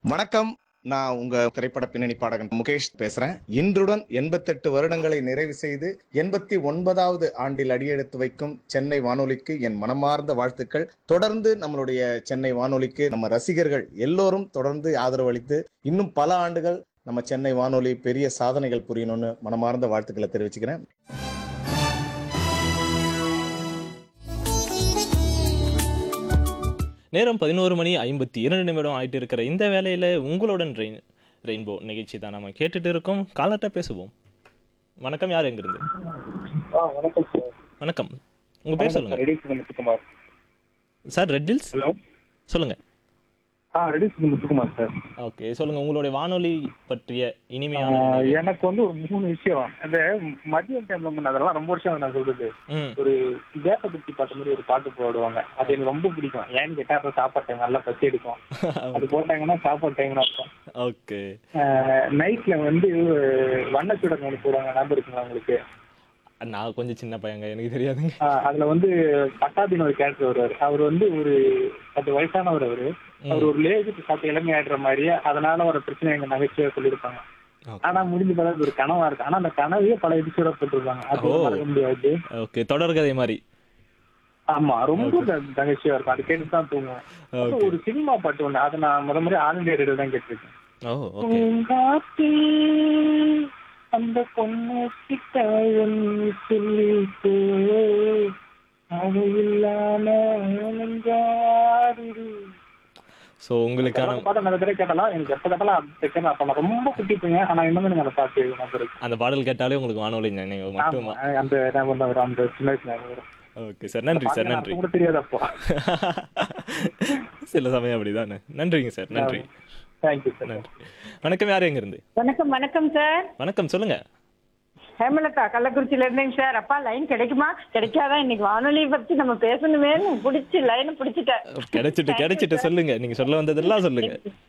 வணக்கம் நான் உங்க திரைப்பட பின்னணி பாடகன் முகேஷ் பேசுறேன் இன்றுடன் எண்பத்தெட்டு வருடங்களை நிறைவு செய்து எண்பத்தி ஒன்பதாவது ஆண்டில் அடியெடுத்து வைக்கும் சென்னை வானொலிக்கு என் மனமார்ந்த வாழ்த்துக்கள் தொடர்ந்து நம்மளுடைய சென்னை வானொலிக்கு நம்ம ரசிகர்கள் எல்லோரும் தொடர்ந்து ஆதரவு அளித்து இன்னும் பல ஆண்டுகள் நம்ம சென்னை வானொலி பெரிய சாதனைகள் புரியணும்னு மனமார்ந்த வாழ்த்துக்களை தெரிவிச்சுக்கிறேன் நேரம் பதினோரு மணி ஐம்பத்தி இரண்டு நிமிடம் ஆயிட்டு இருக்கிற இந்த வேலையில் உங்களுடன் ரெயின் ரெயின்போ நிகழ்ச்சி தான் நம்ம கேட்டுட்டு இருக்கோம் காலர்கிட்ட பேசுவோம் வணக்கம் யார் எங்கிருந்து ஆ வணக்கம் சார் வணக்கம் உங்க பேர் சொல்லுங்க ரெடி சிங்க Muthukumar sir red hills hello சொல்லுங்க ஆ ரெடி சிங்க முத்துக்குமார் சார் ஓகே சொல்லுங்க உங்களுடைய வானொலி பற்றிய ஆ, இனிமையான நினைவு. எனக்கு வந்து ஒரு மூணு விஷயம் அந்த மதியம் டைம்ல முன்ன அதெல்லாம் ரொம்ப வருஷம் நான் சொல்றது ம் ஒரு தேசபக்தி பாட்டு மாதிரி ஒரு பாட்டு போடுவாங்க அது எனக்கு ரொம்ப பிடிக்கும் ஏன்னு கேட்டா அப்ப சாப்பாடு டைம் நல்லா பசி எடுக்கும் அது போட்டாங்கன்னா சாப்பாடு டைம்னா இருக்கும் ஓகே நைட்ல வந்து வண்ணச்சுடன் ஒன்று போடுவாங்க ஞாபகம் இருக்குங்களா உங்களுக்கு நான் கொஞ்சம் சின்ன பையங்க எனக்கு தெரியாதுங்க ஆ, அதுல வந்து பட்டாபின்னு ஒரு கேரக்டர் வருவாரு அவர் வந்து ஒரு அது வயசானவர் அவரு அவர் ஒரு லேஜுக்கு சாப்பிட்டு இளமை ஆடுற மாதிரியே அதனால ஒரு பிரச்சனை எங்க நகைச்சுவையா சொல்லியிருப்பாங்க Okay. ஆனா முடிஞ்ச பிறகு அது ஒரு கனவா இருக்கு ஆனா அந்த கனவையே பல எபிசோட போட்டிருப்பாங்க அது ஓ. மறக்க முடியாது ஓகே தொடர்கதை மாதிரி ஆமா ரொம்ப த- நகைச்சுவையா இருக்கும் அது கேட்டு தான் தூங்குவேன் அப்புறம் ஓகே ஒரு சினிமா பாட்டு ஒண்ணு அதை நான் முத முறை ஆல் இந்தியா ரேடியோ தான் கேட்டிருக்கேன் ஓ ஓகே பூங்காற்றே, அந்த பொண்ணு கிட்ட ஒன்னு சொல்லிட்டு அவ இல்லாம நெஞ்சாடுது. ஸோ உங்களுக்கான அந்த பாட்டை நிறைய தடவை கேட்டாலும் எனக்கு எப்ப கேட்டாலும் அது கேட்கணும். அப்ப நான் ரொம்ப குட்டி பையன் ஆனா இன்னும் எனக்கு அந்த பாட்டு ஞாபகம் இருக்கு. அந்த பாடல் கேட்டாலே உங்களுக்கு வானொலி நினைவு ஆமா, மட்டுமா அந்த ஞாபகம் தான் வரும். அந்த சின்ன வயசு ஞாபகம் வரும். ஓகே சார் நன்றி சார் பாட்டு நன்றி எனக்கு கூட தெரியாது அப்போ சில சமயம் அப்படிதானே நன்றிங்க சார் நன்றி தேங்க்யூ சார் நன்றி வணக்கம் யார் எங்க இருந்து வணக்கம் வணக்கம் சார் வணக்கம் சொல்லுங்க ஹேமலதா கள்ளக்குறிச்சியில இருந்தேங்க சார் அப்பா லைன் கிடைக்குமா கிடைக்காதா இன்னைக்கு வானொலியை பத்தி நம்ம பேசணுமே பிடிச்சி லைனை பிடிச்சிட்டேன் கிடைச்சிட்டு கிடைச்சிட்டு சொல்லுங்க நீங்க சொல்ல வந்ததெல்லாம் சொல்லுங்க